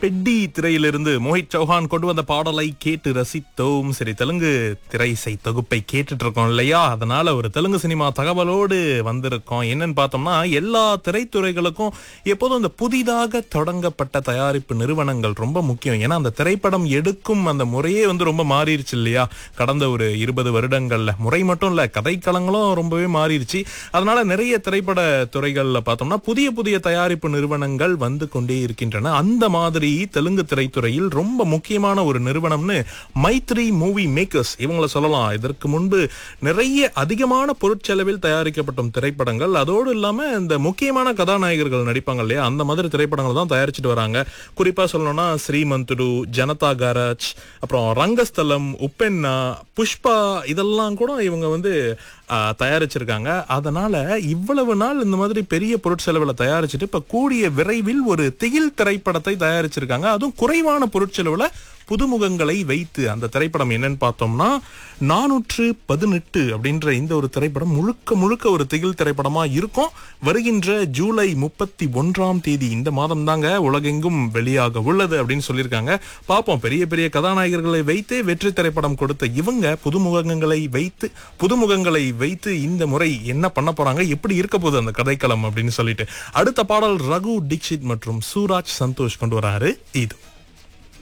பெட்டி திரையிலிருந்து மோஹித் சௌஹான் கொண்டு வந்த பாடலை கேட்டு ரசித்தோம் சரி தெலுங்கு திரை இசை தொகுப்பை கேட்டுட்டு இருக்கோம் இல்லையா அதனால ஒரு தெலுங்கு சினிமா தகவலோடு வந்திருக்கோம் என்னன்னு பார்த்தோம்னா எல்லா திரைத்துறைகளுக்கும் எப்போதும் அந்த புதிதாக தொடங்கப்பட்ட தயாரிப்பு நிறுவனங்கள் ரொம்ப முக்கியம் ஏன்னா அந்த திரைப்படம் எடுக்கும் அந்த முறையே வந்து ரொம்ப மாறிடுச்சு இல்லையா கடந்த ஒரு இருபது வருடங்கள்ல முறை மட்டும் இல்ல கதைக்களங்களும் ரொம்பவே மாறிடுச்சு அதனால நிறைய திரைப்பட துறைகள்ல பார்த்தோம்னா புதிய புதிய தயாரிப்பு நிறுவனங்கள் வந்து கொண்டே இருக்கின்றன அந்த மாதிரி தெலுங்கு திரைத்துறையில் ரொம்ப முக்கியமான ஒரு நிறுவனம்னு மைத்ரி மூவி மேக்கர்ஸ் இவங்கள சொல்லலாம் இதற்கு முன்பு நிறைய அதிகமான பொருட்செலவில் தயாரிக்கப்பட்ட திரைப்படங்கள் அதோடு இல்லாம இந்த முக்கியமான கதாநாயகர்கள் நடிப்பாங்க இல்லையா அந்த மாதிரி திரைப்படங்கள் தான் தயாரிச்சுட்டு வராங்க குறிப்பா சொல்லணும்னா ஸ்ரீமந்துடு ஜனதா கராஜ் அப்புறம் ரங்கஸ்தலம் உப்பென்னா புஷ்பா இதெல்லாம் கூட இவங்க வந்து ஆ, தயாரிச்சிருக்காங்க அதனால இவ்வளவு நாள் இந்த மாதிரி பெரிய பொருட்செலவுல தயாரிச்சுட்டு இப்ப கூடிய விரைவில் ஒரு திகில் திரைப்படத்தை தயாரிச்சிருக்காங்க அதுவும் குறைவான பொருட்செலவுல புதுமுகங்களை வைத்து அந்த திரைப்படம் என்னன்னு பார்த்தோம்னா நானூற்று பதினெட்டு அப்படின்ற இந்த ஒரு திரைப்படம் முழுக்க முழுக்க ஒரு திகில் திரைப்படமா இருக்கும் வருகின்ற ஜூலை முப்பத்தி ஒன்றாம் தேதி இந்த மாதம் தாங்க உலகெங்கும் வெளியாக உள்ளது அப்படின்னு சொல்லியிருக்காங்க பார்ப்போம் பெரிய பெரிய கதாநாயகர்களை வைத்து வெற்றி திரைப்படம் கொடுத்த இவங்க புதுமுகங்களை வைத்து புதுமுகங்களை வைத்து இந்த முறை என்ன பண்ண போறாங்க எப்படி இருக்க போகுது அந்த கதைக்களம் அப்படின்னு சொல்லிட்டு அடுத்த பாடல் ரகு தீக்ஷித் மற்றும் சூராஜ் சந்தோஷ் கொண்டு வராரு இது